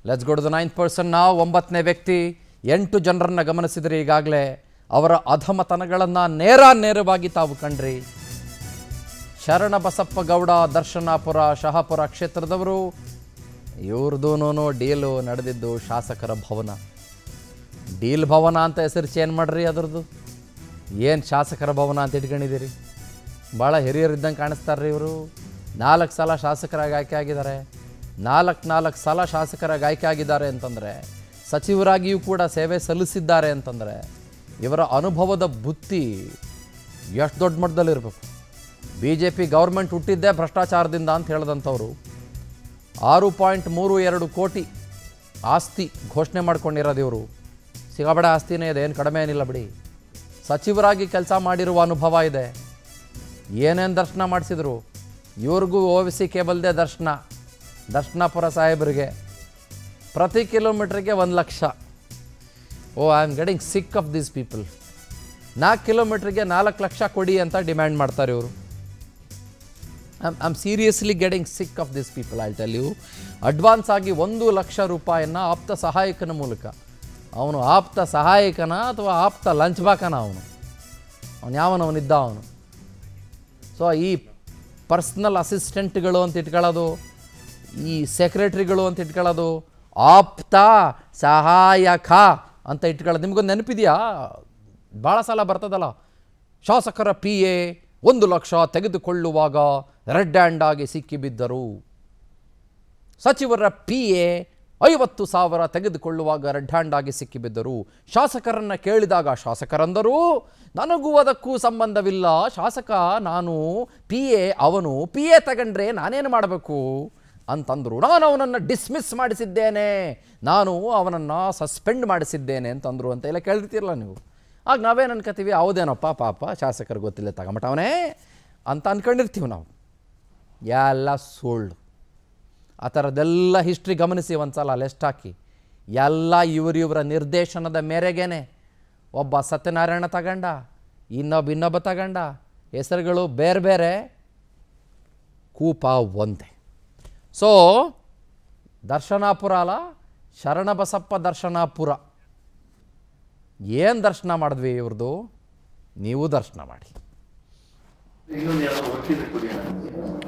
Let's go to the ninth person ನಾವು ಒಂಬತ್ತನೇ ವ್ಯಕ್ತಿ ಎಂಟು ಜನರನ್ನ ಗಮನಿಸಿದ್ರಿ ಈಗಾಗಲೇ ಅವರ ಅಧಮತನಗಳನ್ನು ನೇರ ನೇರವಾಗಿ ತಾವು ಕಂಡ್ರಿ ಶರಣ ಬಸಪ್ಪ ಗೌಡ ದರ್ಶನಾಪುರ ಶಹಾಪುರ ಕ್ಷೇತ್ರದವರು ಇವ್ರದೂನು ಡೀಲು ನಡೆದಿದ್ದು ಶಾಸಕರ ಭವನ ಡೀಲ್ ಭವನ ಅಂತ ಹೆಸರು ಚೇಂಜ್ ಮಾಡ್ರಿ ಅದ್ರದ್ದು ಏನು ಶಾಸಕರ ಭವನ ಅಂತ ಇಟ್ಕೊಂಡಿದ್ದೀರಿ ಭಾಳ ಹಿರಿಯರಿದ್ದಂಗೆ ಕಾಣಿಸ್ತಾರ್ರಿ ಇವರು ನಾಲ್ಕು ಸಲ ಶಾಸಕರಾಗಿ ಆಯ್ಕೆ ಆಗಿದ್ದಾರೆ ನಾಲ್ಕು ನಾಲ್ಕು ಸಲ ಶಾಸಕರಾಗಿ ಆಯ್ಕೆ ಆಗಿದ್ದಾರೆ ಅಂತಂದರೆ ಸಚಿವರಾಗಿಯೂ ಕೂಡ ಸೇವೆ ಸಲ್ಲಿಸಿದ್ದಾರೆ ಅಂತಂದರೆ ಇವರ ಅನುಭವದ ಬುತ್ತಿ ಎಷ್ಟು ದೊಡ್ಡ ಮಟ್ಟದಲ್ಲಿರಬೇಕು ಬಿ ಜೆ ಪಿ ಗೌರ್ಮೆಂಟ್ ಹುಟ್ಟಿದ್ದೇ ಭ್ರಷ್ಟಾಚಾರದಿಂದ ಅಂತ ಹೇಳಿದಂಥವ್ರು ಆರು ಪಾಯಿಂಟ್ ಮೂರು ಎರಡು ಕೋಟಿ ಆಸ್ತಿ ಘೋಷಣೆ ಮಾಡ್ಕೊಂಡಿರೋದು ಇವರು ಸಿಗಬಡ ಆಸ್ತಿನೇ ಇದೆ ಏನು ಕಡಿಮೆ ಏನಿಲ್ಲ ಬಿಡಿ ಸಚಿವರಾಗಿ ಕೆಲಸ ಮಾಡಿರುವ ಅನುಭವ ಇದೆ ಏನೇನು ದರ್ಶನ ಮಾಡಿಸಿದ್ರು ಇವ್ರಿಗೂ ಓ ವಿ ಸಿ ಕೇಬಲ್ದೇ ದರ್ಶನ ದರ್ಶನಾಪುರ ಸಾಹೇಬರಿಗೆ ಪ್ರತಿ ಕಿಲೋಮೀಟ್ರಿಗೆ ಒಂದು ಲಕ್ಷ oh I am getting sick of these people ನಾಲ್ಕು ಕಿಲೋಮೀಟ್ರಿಗೆ ನಾಲ್ಕು ಲಕ್ಷ ಕೊಡಿ ಅಂತ ಡಿಮ್ಯಾಂಡ್ ಮಾಡ್ತಾರೆ ಇವರು I'm I'm seriously getting sick of this people I tell you advance ಆಗಿ ಒಂದು ಲಕ್ಷ ರೂಪಾಯಿನ ಆಪ್ತ ಸಹಾಯಕನ ಮೂಲಕ ಅವನು ಆಪ್ತ ಸಹಾಯಕನ ಅಥವಾ ಆಪ್ತ ಲಂಚ್ ಬಾಕನ ಅವನು ಅವನು ಯಾವನವನಿದ್ದ ಅವನು ಸೊ ಈ ಪರ್ಸ್ನಲ್ ಅಸಿಸ್ಟೆಂಟ್ಗಳು ಅಂತ ಇಟ್ಕೊಳ್ಳೋದು ಈ ಸೆಕ್ರೆಟ್ರಿಗಳು ಅಂತ ಇಟ್ಕೊಳ್ಳೋದು ಆಪ್ತ ಸಹಾಯಕ ಅಂತ ಇಟ್ಕೊಳ್ಳೋದು ನಿಮಗೊಂದು ನೆನಪಿದೆಯಾ ಭಾಳ ಸಲ ಬರ್ತದಲ್ಲ ಶಾಸಕರ ಪಿ ಎ ಒಂದು ಲಕ್ಷ ತೆಗೆದುಕೊಳ್ಳುವಾಗ ರೆಡ್ ಹ್ಯಾಂಡ್ ಆಗಿ ಸಿಕ್ಕಿಬಿದ್ದರು ಸಚಿವರ ಪಿ ಎ ಐವತ್ತು ಸಾವಿರ ತೆಗೆದುಕೊಳ್ಳುವಾಗ ರೆಡ್ ಹ್ಯಾಂಡ್ ಆಗಿ ಸಿಕ್ಕಿಬಿದ್ದರು ಶಾಸಕರನ್ನು ಕೇಳಿದಾಗ ಶಾಸಕರಂದರು ನನಗೂ ಅದಕ್ಕೂ ಸಂಬಂಧವಿಲ್ಲ ಶಾಸಕ ನಾನು ಪಿ ಎ ಅವನು ಪಿ ಎ ತಗೊಂಡ್ರೆ ನಾನೇನು ಮಾಡಬೇಕು ಅಂತಂದರು ನಾನು ಅವನನ್ನು ಡಿಸ್ಮಿಸ್ ಮಾಡಿಸಿದ್ದೇನೆ ನಾನು ಅವನನ್ನು ಸಸ್ಪೆಂಡ್ ಮಾಡಿಸಿದ್ದೇನೆ ಅಂತಂದರು ಅಂತ ಎಲ್ಲ ಕೇಳಿರ್ತೀರಲ್ಲ ನೀವು ಆಗ ನಾವೇನು ಅನ್ಕೋತೀವಿ ಹೌದೇನಪ್ಪ ಪಾಪ ಶಾಸಕರು ಗೊತ್ತಿಲ್ಲ ತಗೊಂಬಿಟ್ಟವನೇ ಅಂತ ಅನ್ಕೊಂಡಿರ್ತೀವಿ ನಾವು ಎಲ್ಲ ಸುಳ್ಳು ಆ ಥರದ್ದೆಲ್ಲ ಹಿಸ್ಟ್ರಿ ಗಮನಿಸಿ ಒಂದು ಸಲ ಲೆಸ್ಟ್ ಹಾಕಿ ಎಲ್ಲ ಇವರಿವರ ನಿರ್ದೇಶನದ ಮೇರೆಗೇನೆ ಒಬ್ಬ ಸತ್ಯನಾರಾಯಣ ತಗಂಡ ಇನ್ನೊಬ್ಬ ಇನ್ನೊಬ್ಬ ತಗಂಡ ಹೆಸರುಗಳು ಬೇರೆ ಬೇರೆ ಕೂಪ ಒಂದೇ ಸೊ ದರ್ಶನಾಪುರ ಅಲ್ಲ ಶರಣಬಸಪ್ಪ ದರ್ಶನಾಪುರ ಏನು ದರ್ಶನ ಮಾಡಿದ್ವಿ ಇವ್ರದ್ದು ನೀವು ದರ್ಶನ ಮಾಡಿ ಇನ್ನೊಂದು ಯಾವ್ದೋ ಒತ್ತಿದ್ರೆ ಕೊಡಿ ನನಗೆ.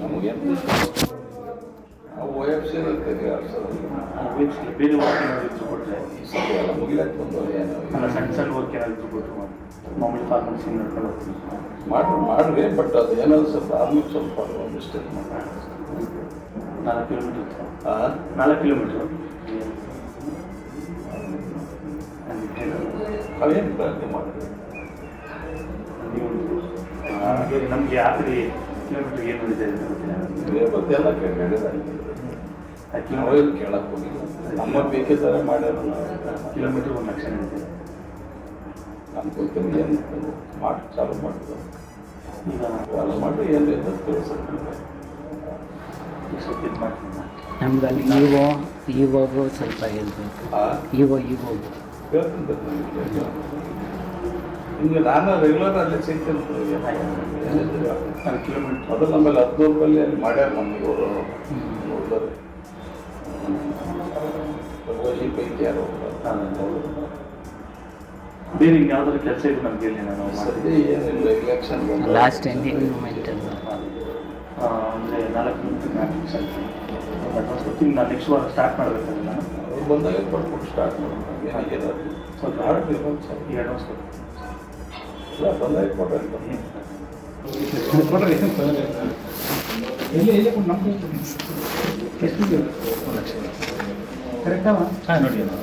ಓ ಎಫ್ ಸಿ ಆ ವಯಸ್ಸಿಗೆ ಬೇರೆ ವರ್ಕ್ ಏನಾದ್ರು ಇದ್ರು ಕೊಟ್ರೆ ಎಲ್ಲ ಮುಗಿಲಾಕ್ ಬಂದು ಏನು ಅಲ್ಲ ಸಣ್ಣ ಸಣ್ಣ ವರ್ಕ್ ಏನಾದ್ರು ಇದ್ರು ಕೊಟ್ರು ಮಾಮೂಲಿ ಫಾರ್ಮಸಿ ನಡ್ಕೊಂಡು ಹೋಗ್ತೀನಿ ಮಾಡ್ರಿ ಮಾಡ್ರಿ ಬಟ್ ಅದು ಏನಾದ್ರು ಸ್ವಲ್ಪ ಆದ್ಮೇಲೆ ಸ್ವಲ್ಪ ಮಿಸ್ಟೇಕ್ ನಾಲ್ಕು ಕಿಲೋಮೀಟರ್ ಇತ್ತು ಹಾಂ ನಾಲ್ಕು ಕಿಲೋಮೀಟರ್ ಅವೇನು ಪ್ರಯತ್ನ ಮಾಡ್ರಿ ನಮಗೆ ನಮಗೆ ಆಖರಿ ಕಿಲೋಮೀಟರ್ ಏನು ಉಳಿದಿದೆ ಅಂತ ಗೊತ್ತಿಲ್ಲ ಇದೇ ಬಗ್ಗೆ ಎಲ್ಲ ಕೇಳಿದ್ರೆ ಆ ನಾವೇನು ಕೇಳಕ್ ಹೋಗಿಲ್ಲ ನಮ್ಮ ಬೇಕಿದ್ದಾರೆ ಮಾಡ್ಯಾರ ನಾವು ಕಿಲೋಮೀಟರ್ ಒಂದು ಲಕ್ಷ ಇದೆ ನಮ್ಗೆ ಗೊತ್ತಿಲ್ಲ ಏನು ಮಾಡಿ ಚಾಲು ಮಾಡಿದ್ರು ಈಗ ಚಾಲು ಮಾಡಿ ಏನು ಇದೆ ತಿಳಿಸಕ್ಕೆ ಸ್ವಲ್ಪ ಇದು ಮಾಡ್ತೀನಿ ನಮ್ಗೆ ಅಲ್ಲಿ ಈವೋ ಈವೋಗು ಸ್ವಲ್ಪ ಹೇಳ್ಬೇಕು ಹಾಂ ಈವೋ ಈವೋಗು ಕೇಳ್ತೀನಿ ನಿಮಗೆ ಹಿಂಗೆ ನಾನು ರೆಗ್ಯುಲರ್ ಅಲ್ಲಿ ಸಿಗ್ತೀನಿ ಏನಿದ್ರೆ ನಾಲ್ಕು ಕಿಲೋಮೀಟರ್ ಅದು ನಮ್ಮಲ್ಲಿ ಹದಿನೂರು ರೂಪಾಯಿ ಅಲ್ಲಿ ಮಾಡ್ಯಾರ ನಮಗೆ ಇವರು ನೋಡಿದ್ರೆ ಈ ಪೈಕಿ ಯಾರು ಬೇರೆ ಇನ್ನು ಯಾವ್ದಾದ್ರು ಕೆಲಸ ಇದೆ ನಮ್ಗೆ ಇಲ್ಲಿ ನಾನು ಸದ್ಯ ಏನಿಲ್ಲ ಎಲೆಕ್ಷನ್ ಲಾಸ್ಟ್ ಎಂಡಿಂಗ್ ಮೂಮೆಂಟ್ ಅಲ್ಲ ಅಂದರೆ ನಾಲ್ಕು ಕಿಲೋಮೀಟರ್ ನಾಲ್ಕು ನಿಮಿಷ ಅಡ್ವಾನ್ಸ್ ಕೊಡ್ತೀನಿ ನಾನು ನೆಕ್ಸ್ಟ್ ವಾರ ಸ್ಟಾರ್ಟ್ ಮಾಡಬೇಕಲ್ಲ ನಾನು ಅವ್ರು ಬಂದಾಗ ಕೊಟ್ಬಿಟ್ಟು ಸ್ಟಾರ್ಟ್ ಮಾಡೋದು ಏನಾಗಿದೆ ಸ್ವಲ್ಪ ಆಡ್ರಿ ಒಂದು ಸ್ವಲ್ಪ ಈ ಅಡ್ವಾನ್ಸ್ ಕೊಡ್ತೀನಿ ಇಲ್ಲ ಬಂದಾಗ ಕೊಡ್ರಿ ಹಾಂ ನೋಡಿ ಅಣ್ಣ.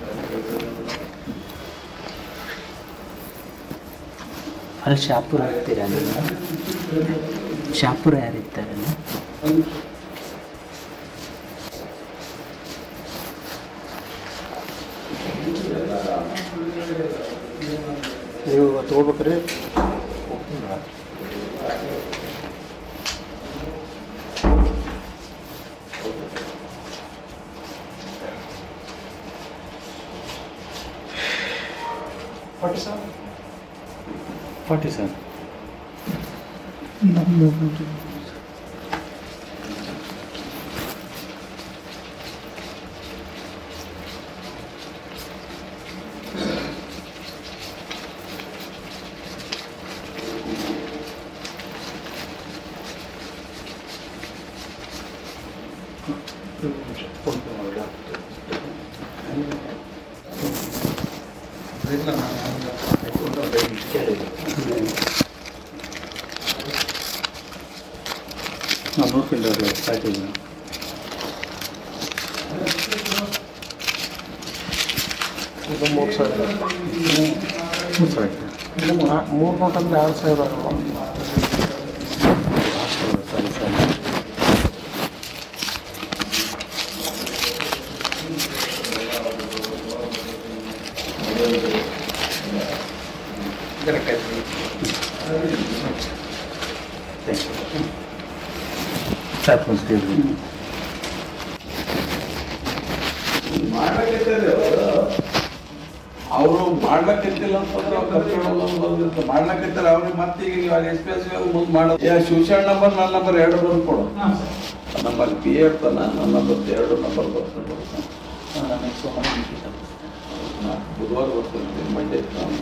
ಅಲ್ಲಿ ಶಾಪುರ ಇರ್ತೀರಾ ನೀವು ಶಾಪುರ ಯಾರು ಇರ್ತಾರೆ ನೀವು ತೊಗೋಬೇಕಾದ್ರೆ ಫಾರ್ಟಿ ಸರ್ ನಾನು ನೋಡ್ಕೊಂಡು ಅವ್ರು ಪ್ಯಾಕೇಜ್ ಇದು ಮೂರು ಸಾವಿರ ಮೂರು ಸಾವಿರ ಇದು ಮೂರು ನೋಟ್ ಅಂದರೆ ಆರು ಸಾವಿರ ಅಲ್ವಾ ಸರಿ ಸರಿ ಸಾಕು ಅನ್ಸ್ತೀವಿ ಮಾಡ್ಲಕ್ಕಿದ್ದಾರೆ ಅವರು ಮಾಡ್ಲಕ್ಕಿತ್ತಿಲ್ಲ ಅಂತಂದ್ರೆ ಅವ್ರು ಕರ್ಕೊಂಡು ಬಂದಿರ್ತಾರೆ ಮಾಡ್ಲಕ್ಕಿದ್ದಾರೆ ಅವ್ರಿಗೆ ಮತ್ತೆ ಈಗ ನೀವು ಅಲ್ಲಿ ಎಸ್ ಪಿ ಎಸ್ ಮುಂದೆ ಮಾಡೋದು ಯಾ ಶಿವಶರಣ ನಂಬರ್ ನನ್ನ ನಂಬರ್ ಎರಡು ಬಂದು ಕೊಡು ನಮ್ಮಲ್ಲಿ ಪಿ ಇರ್ತಾನ ನನ್ನ ನಂಬರ್ ಎರಡು ನಂಬರ್ ಬರ್ಕೊಂಡು ನೆಕ್ಸ್ಟ್ ಸೋಮವಾರ meeting ಇದೆ. ನಾ ಬುಧವಾರ ಬರ್ತೀನಿ ಮಂಡೇ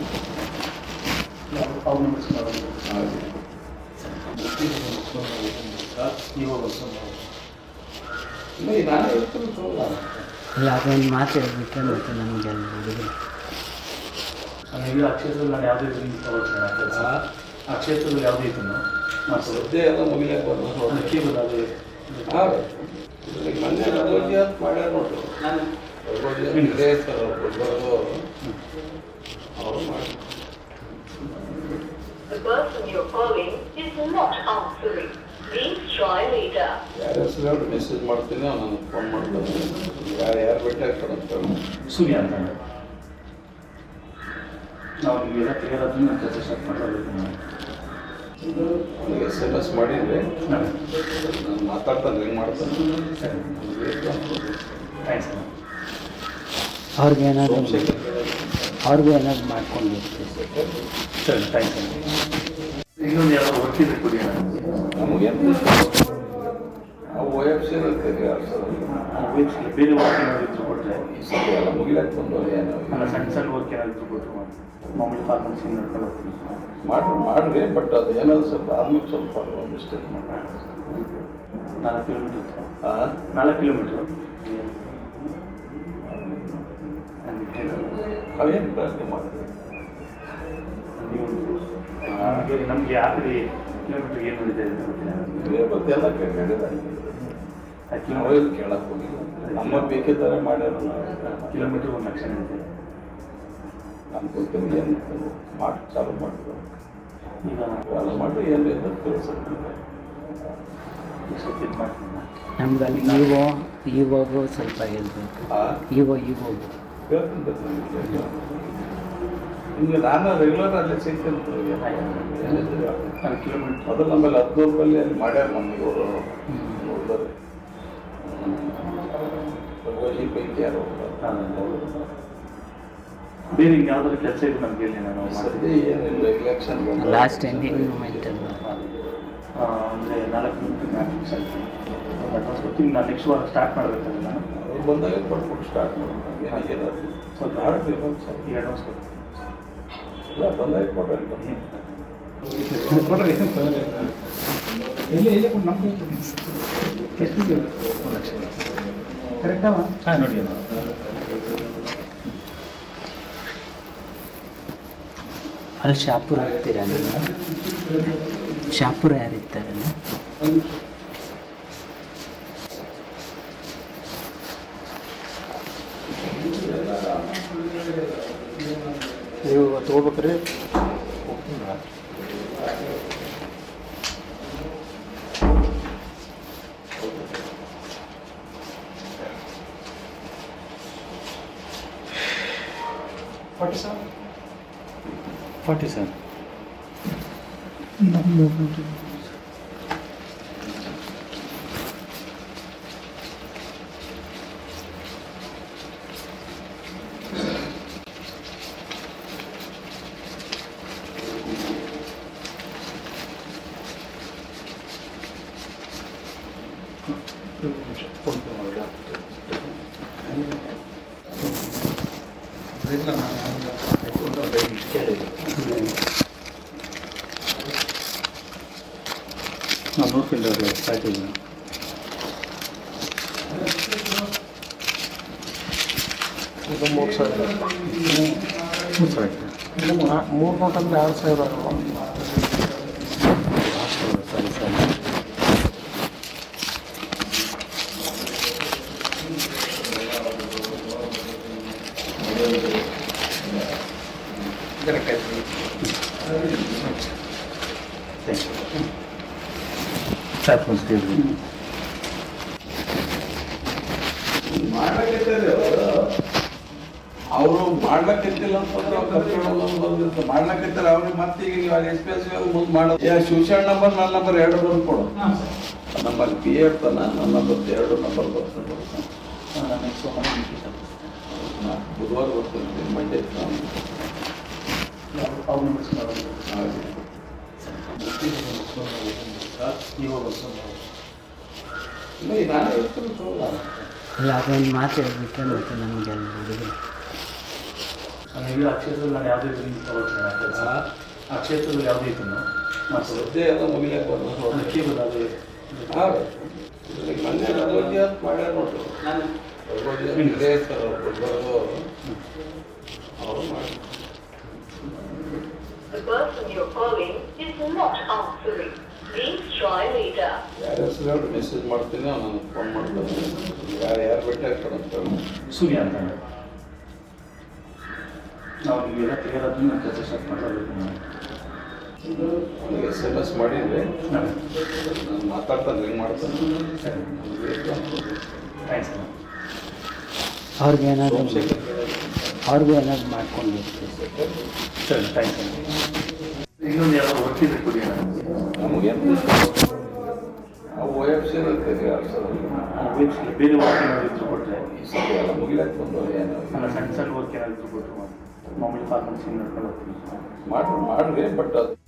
ಅವ್ರ numbers ಕೊಡೋದು. ಇವಾಗ ಬಸ್ಸು. ನಾನೇ ಇರ್ತೀನಿ ತಗೊಳ್ಳ. ಇಲ್ಲ ಅದೊಂದು ಮಾತು ಹೇಳ್ಬಿಟ್ರೆ ಮತ್ತೆ ನಮಗೆ ಅಲ್ಲಿ ಹುಡುಗ ನಾನು ಈಗ ಆ ಕ್ಷೇತ್ರದಲ್ಲಿ ನಾನು ಯಾವುದೇ ರೀತಿ ತಗೊಳ್ತೀನಿ ಆ ಕೆಲಸ ಆ ಕ್ಷೇತ್ರದಲ್ಲಿ ಯಾವುದೇ ಇದನ್ನು ಮಾಡ್ಸೋದು ಸದ್ಯ ಎಲ್ಲ ಮುಗಿಲಕ್ಕೆ ಬಂದು ಅದಕ್ಕೆ ಬರೋದು ಮೊನ್ನೆ ರಘೋಜಿ ಅಂತ ಮಾಡ್ಯಾರ ನೋಡ್ರಿ ರಘೋಜಿ ಅಂತ ಇದೇ ಇರ್ತಾರೆ ಅವ್ರು ಗುಲ್ಬರ್ಗ ಅವ್ರು ಮಾಡಿ The person you're calling is not answering. Please try later. ಯಾರ ಹೆಸರು ಹೇಳಿ ಮೆಸೇಜ್ ಮಾಡ್ತೀನಿ ಅವ್ನು ನನಗೆ ಫೋನ್ ಮಾಡ್ತಾನೆ ಯಾರು ಯಾರು ಭೇಟಿ ಆಗ್ತಾರೆ ಅಂತ ಹೇಳಿ ಸೂರ್ಯ ಅಂತ ನಾವು ನಿಮಗೆಲ್ಲ ಕ್ಲಿಯರ್ ಆದ್ರೂ ನಾನು ಕೆಲಸ ಸ್ಟಾರ್ಟ್ ಮಾಡಬೇಕು ನನಗೆ ಎಸ್ ಎಮ್ ಎಸ್ ಮಾಡಿದ್ರೆ ನಾನು ನಾನು ಮಾತಾಡ್ತಾನೆ ಹೆಂಗೆ ಮಾಡ್ತಾನೆ ಸರಿ ಥ್ಯಾಂಕ್ಸ್ ಅಣ್ಣ ಅವ್ರಿಗೆ ಏನಾದರೂ ಸೋಮಶೇಖರ್ ಹೇಳಿದ್ರು. ಅವ್ರಿಗೂ ಏನಾದ್ರು ಮಾಡ್ಕೊಂಡಿರ್ತೀವಿ ಸರಿ ಥ್ಯಾಂಕ್ಸ್ ಅಣ್ಣ ಇನ್ನೊಂದು ಯಾರೋ ವರ್ಕ್ ಇದ್ರೆ ಕೊಡಿ ಅಣ್ಣ ನಮಗೇನು ನಾವು ಓ ಎಫ್ ಸಿ ಇರ್ತೀವಿ ಎರಡು ಸಲ ಆ ವಯಸ್ಸಿಗೆ ಬೇರೆ ವರ್ಕ್ ಏನಾದ್ರು ಇದ್ರು ಕೊಟ್ಟರೆ ಈ ಸಲ ಎಲ್ಲ ಮುಗಿಲಕ್ಕೆ ಬಂದು ಏನೋ ಅಲ್ಲ ಸಣ್ಣ ಸಣ್ಣ ವರ್ಕ್ ಏನಾದ್ರು ಇದ್ರು ಕೊಟ್ಟರು ಮಾಮೂಲಿ ಫಾರ್ಮರ್ಸಿಂಗ್ ನಡ್ಕೊಂಡು ಹೋಗ್ತೀನಿ ಮಾಡ್ರಿ ಮಾಡ್ರಿ ಬಟ್ ಅದು ಏನಾದ್ರು ಸ್ವಲ್ಪ ಆದ್ಮೇಲೆ ಸ್ವಲ್ಪ ಮಿಸ್ಟೇಕ್ ಮಾಡಿ ನಾಲ್ಕು ಕಿಲೋಮೀಟ್ರ್ ಇತ್ತು ಹಾಂ ನಾಲ್ಕು ಕಿಲೋಮೀಟ್ರು ಅವೇನು ಪ್ರಯತ್ನ ಮಾಡ್ತೀವಿ ನಮಗೆ ನಮಗೆ ಆ ಕಡೆ ಕಿಲೋಮೀಟ್ರ್ ಏನು ನಡೀತಾ ಇದೆ ಅಂತ ಗೊತ್ತಿಲ್ಲ ಇದೇ ಬಗ್ಗೆ ಎಲ್ಲ ಕೇಳಿದ್ರೆ ಆ ನಾವು ಕಿಲೋಮೀಟರ್ ಇಲ್ಲಿ ಕೇಳಕ್ಕೆ ಹೋಗಿಲ್ಲ ನಮ್ಮ ಬೇಕಿದ್ದಾರೆ ಮಾಡ್ಯಾರ ನಾವು ಕಿಲೋಮೀಟರ್ ಒಂದು ಲಕ್ಷ ನಡೀತಿದೆ ನಾನು ಗೊತ್ತಿಲ್ಲ ಏನು ಮಾಡಿ ಚಾಲು ಮಾಡಿದ್ರು ಈಗ ಚಾಲು ಮಾಡಿ ಏನು ಇದೆ ತಿಳಿಸ್ತೀನಿ ಸ್ವಲ್ಪ ಇದು ಮಾಡ್ತೀನಿ ನಮ್ಗೆ ಅಲ್ಲಿ ಇವೋ ಇವಾಗೂ ಸ್ವಲ್ಪ ಹೇಳ್ಬೇಕು ಹಾಂ ಇವೋ ಇವಾಗ ಹೇಳ್ತೀನಿ ಬರ್ತೀನಿ. ಹಿಂಗೆ ನಾನು ರೆಗ್ಯುಲರ್ ಅಲ್ಲಿ ಸಿಗ್ತೀನಿ ಏನಿದ್ರೆ ನಾಲ್ಕು ಕಿಲೋಮೀಟ್ರ್ ಮೊದಲು ನಮ್ಮಲ್ಲಿ ಹದಿನೂರು ರೂಪಾಯಿ ಅಲ್ಲಿ ಮಾಡ್ಯಾರ ನಮಗೆ ಇವರು ನೋಡಿದ್ರೆ ಈ ಪೈಕಿ ಯಾರು ಹೋಗ್ತಾರೆ ಬೇರೆ ಹಿಂಗೆ ಯಾವ್ದಾದ್ರು ಕೆಲಸ ಇದೆ ನಮ್ಗೆ ಇಲ್ಲಿ ನಾನು ಸದ್ಯ ಏನಿಲ್ಲ ಎಲೆಕ್ಷನ್ ಲಾಸ್ಟ್ ಎಂಡಿಂಗ್ ಮೂಮೆಂಟ್ ಅಲ್ಲ ಅಂದರೆ ನಾಲ್ಕು ಕಿಲೋಮೀಟರ್ ನಾಲ್ಕು ನಿಮಿಷ ಆಯ್ತು ಅಡ್ವಾನ್ಸ್ ಕೊಡ್ತೀನಿ ನಾನು ನೆಕ್ಸ್ಟ್ ವಾರ ಸ್ಟಾರ್ಟ್ ಮಾಡಬೇಕಲ್ಲ ನಾನು ಅವ್ರು ಬಂದಾಗ ಕೊಟ್ಬಿಟ್ಟು ಸ್ಟಾರ್ಟ್ ಮಾಡೋಣ ಏನಾಗಿದೆ ಸ್ವಲ್ಪ ಆಡ್ಬೇಕು ಒಂದು ಸ್ವಲ್ಪ ಈ ಅಡ್ವಾನ್ಸ್ ಕೊಡ್ತೀನಿ ಇಲ್ಲ ಬಂದಾಗ ಕೊಡ್ರಿ ಹಾಂ ನೋಡಿ ಅಣ್ಣ. ಅಲ್ಲಿ ಶಾಪುರ ಇರ್ತೀರಾ ನೀವು ಶಾಪುರ ಯಾರು ಇರ್ತಾರಲ್ಲ ನೀವು ತೊಗೋಬೇಕ್ರಿ ಫಾರ್ಟಿ ಸೆವೆನ್ ಫಾರ್ಟಿ ಸರ್ ನಾನು ನೋಡ್ಕೊಂಡು ಅವ್ರು ಪ್ಯಾಕೇಜ್ ಇದು ಮೂರು ಸಾವಿರ ಇದು ನಾ- ಮೂರು ನೋಟ್ ಅಂದ್ರೆ ಎರಡು ಸಾವಿರ ಅಲ್ವಾ ಸರಿ ಸರಿ ಅವರು ಮಾಡ್ಲಕ್ಕಿತ್ತಿಲ್ಲ ಅಂತಂದ್ರೆ ಅವ್ರು ಕರ್ಕೊಂಡು ಬಂದಿರ್ತಾರೆ ಮಾಡ್ಲಕ್ಕಿರ್ತಾರೆ ಅವ್ರಿಗೆ ಮತ್ತೆ ಈಗ ನೀವು ಅಲ್ಲಿ ಎಸ್ ಪಿ ಎಸ್ ಮುಂದೆ ಮಾಡೋದು ಯಾ ಶಿವಶರಣ ನಂಬರ್ ನನ್ನ ನಂಬರ್ ಎರಡು ಬಂದು ಕೊಡು ನಮ್ಮಲ್ಲಿ ಪಿ ಇರ್ತಾನ ನನ್ನ ನಂಬರ್ ಎರಡು ನಂಬರ್ ಬರ್ತದೆ ನೆಕ್ಸ್ಟ್ ನಾ ಬುಧವಾರ ಬರ್ತೀನಿ ಮಂಡೇ ಅವ್ರ ನಂಬರ್ಸ್ ಇವಾಗ ನಾನೇ ಇರ್ತೀನಿ ತಗೊಳ್ಳ. ಇಲ್ಲ ಅದೊಂದು ಮಾತು ಹೇಳ್ಬಿಟ್ರೆ ಮತ್ತೆ ನಮಗೆ ಹುಡುಗರು ಈಗ ಆ ಕ್ಷೇತ್ರದಲ್ಲಿ ನಾನು ಯಾವುದೇ ರೀತಿ ತಗೊಳ್ತೀನಿ ಆ ಕೆಲಸ ಆ ಕ್ಷೇತ್ರದಲ್ಲಿ ಯಾವುದೇ ಇದನ್ನು ಮಾಡ್ಸೋದು ಸದ್ಯ ಎಲ್ಲ ಮುಗಿಲಕ್ಕೆ ಬಂದು ಅದಕ್ಕೆ ಬದಲಾಗಿ ಮೊನ್ನೆ ಭಗವದ್ಗೀತೆ ಅಂತ ಮಾಡ್ಯಾರ ನೋಡ್ರಿ ಭಗವದ್ಗೀತೆ ಇದೇ ಇರ್ತಾರೆ ಅವ್ರು ದೊಡ್ಡವರು. ಅವ್ರು ಮಾಡಿ The person you're calling is not answering. Please try later. ಯಾರ ಹೆಸರು ಹೇಳಿ ಮೆಸೇಜ್ ಮಾಡ್ತೀನಿ ನಾನು ಫೋನ್ ಮಾಡ್ತೀನಿ ಯಾರು ಯಾರು ಭೇಟಿ ಆಗ್ತಾರೆ ಅಂತ ಹೇಳಿ ಸೂರ್ಯ ಅಂತ ಹೇಳಿ. ನಾವು ನಿಮಗೆಲ್ಲ ಕ್ಲಿಯರ್ ಆದ್ಮೇಲೆ ನಾನು ಕೆಲಸ ಸ್ಟಾರ್ಟ್ ಮಾಡಬೇಕು ಅವನಿಗೆ ಎಸ್ ಎಮ್ ಎಸ್ ಮಾಡಿದ್ರೆ ನಾನು ನಾನು ಮಾತಾಡ್ತಾನೆ ಹೆಂಗೆ ಮಾಡ್ತಾನೆ ಸರಿ ಥ್ಯಾಂಕ್ಸ್ ಅಣ್ಣ ಅವ್ರಿಗೆ ಏನಾದರೂ ಸೋಮಶೇಖರ್ ಕೇಳಿದ್ರೆ, ಅವ್ರಿಗೂ ಏನಾದ್ರು ಮಾಡ್ಕೊಂಡಿರ್ತೀವಿ ಸರಿ ಥ್ಯಾಂಕ್ಸ್ ಅಣ್ಣ ಇನ್ನೊಂದು ಯಾವ್ದೋ ವರ್ಕ್ ಇದ್ರೆ ಕೊಡಿ ಅಣ್ಣ ನಮಗೇನು ಆ ಓ ಎಫ್ ಸಿ ಇರ್ತೈತಿ ಎರಡು ಸಾವಿರ ಆ ವೆಬ್ಸೈಟ್ ಬೇರೆ ವರ್ಕ್ ಏನಾದ್ರು ಇದ್ರು ಕೊಟ್ಟರೆ ಈ ಸಲ ಎಲ್ಲ ಮುಗಿಲಕ್ಕೆ ಬಂದವು ಏನು ಅಲ್ಲ ಸಣ್ಣ ಸಣ್ಣ ವರ್ಕ್ ಏನಾದ್ರು ಇದ್ರು ಕೊಟ್ಟರು ಮಾಮೂಲಿ ಫಾರ್ಮಲ್ಸ್ ನಡ್ಕೊಂಡು ಹೋಗ್ತೀನಿ ಮಾಡ್ರಿ ಮಾಡ್ರಿ ಬಟ್ ಅದು